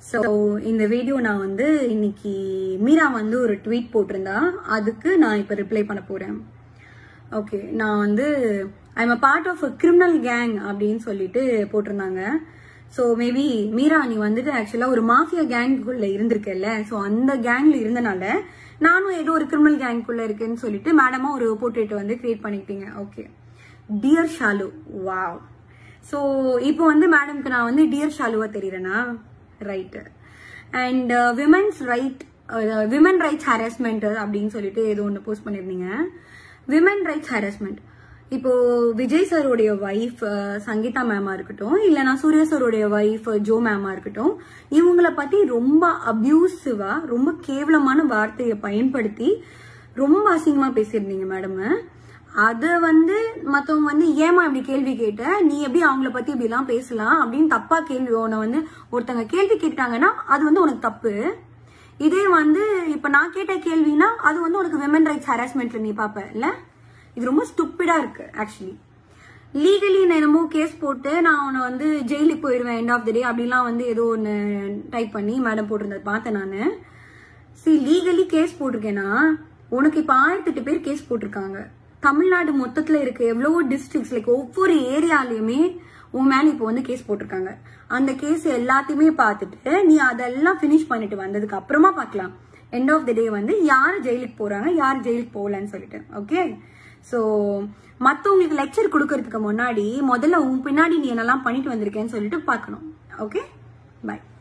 so இந்த video நான் வந்து இன்னைக்கு மீரா வந்து ஒரு ட்வீட் போட்டிருந்தா அதுக்கு நான் இப்போ ரிப்ளை பண்ண போறேன் ஓகே நான் வந்து I'm a part of a criminal gang அப்படின்னு சொல்லிட்டு போட்டிருந்தாங்க ஸோ மேபி மீரா நீ வந்துட்டு ஆக்சுவலாக ஒரு மாஃபியா கேங்குக்குள்ள இருந்திருக்கல்ல ஸோ அந்த கேங்ல இருந்தனால நானும் ஏதோ ஒரு கிரிமினல் கேங்குக்குள்ள இருக்கேன்னு சொல்லிட்டு மேடமா ஒரு போர்ட்ரேட் வந்து கிரியேட் பண்ணிக்கிட்டீங்க okay dear Shalu wow so இப்போ வந்து மேடம்க்கு நான் வந்து டியர் ஷாலுவா தெரியுறேனா right and women's right women rights harassment அப்படின்னு சொல்லிட்டு ஏதோ ஒன்று போஸ்ட் பண்ணியிருந்தீங்க விமன் ரைட்ஸ் ஹாரஸ்மெண்ட் இப்போ விஜய் சாரோடைய ஒய்ஃப் சங்கீதா மேமா இருக்கட்டும் இல்லைனா சூர்யா சாரோடைய ஒய்ஃப் ஜோ மேமா இருக்கட்டும் இவங்கள பத்தி ரொம்ப அபியூசிவா ரொம்ப கேவலமான வார்த்தையை பயன்படுத்தி ரொம்ப அசிங்கமா பேசியிருந்தீங்க மேடம் அத வந்து மத்தவங்க வந்து ஏமா இப்படி கேள்வி கேட்ட நீ எப்படி அவங்கள பத்தி இப்படி எல்லாம் பேசலாம் அப்படின்னு தப்பா கேள்வி உன்னை வந்து ஒருத்தங்க கேள்வி கேட்டாங்கன்னா அது வந்து உனக்கு தப்பு இதே வந்து இப்ப நான் கேட்ட கேள்வினா அது வந்து உனக்கு விமன் ரைட்ஸ் ஹராஸ்மெண்ட்ல நீ பாப்ப இல்ல இது ரொம்ப ஸ்டூப்பிடா இருக்கு ஆக்சுவலி லீகலி நான் என்னமோ கேஸ் போட்டு நான் உன்னை வந்து ஜெயிலுக்கு போயிடுவேன் எண்ட் ஆஃப் த டே அப்படிலாம் வந்து ஏதோ ஒன்று டைப் பண்ணி மேடம் போட்டிருந்தது பார்த்தேன் நான் சி லீகலி கேஸ் போட்டிருக்கேன்னா உனக்கு இப்போ ஆயிரத்தெட்டு பேர் கேஸ் போட்டிருக்காங்க தமிழ்நாடு மொத்தத்துல இருக்க எவ்வளவோ டிஸ்ட்ரிக்ட்ஸ் லைக் ஒவ்வொரு ஏரியாலையுமே உன் மேல இப்போ வந்து கேஸ் போட்டிருக்காங்க அந்த கேஸ் எல்லாத்தையுமே பார்த்துட்டு நீ அதெல்லாம் ஃபினிஷ் பண்ணிட்டு வந்ததுக்கு அப்புறமா பார்க்கலாம் எண்ட் ஆஃப் த டே வந்து யார் ஜெயிலுக்கு போறாங்க யார் ஜெயிலுக்கு போகலன்னு சொல்லிட்டு ஓகே ஸோ மற்றவங்களுக்கு லெக்சர் கொடுக்கறதுக்கு முன்னாடி முதல்ல உன் பின்னாடி நீ என்னெல்லாம் பண்ணிட்டு வந்திருக்கேன்னு சொல்லிட்டு பார்க்கணும் ஓகே பை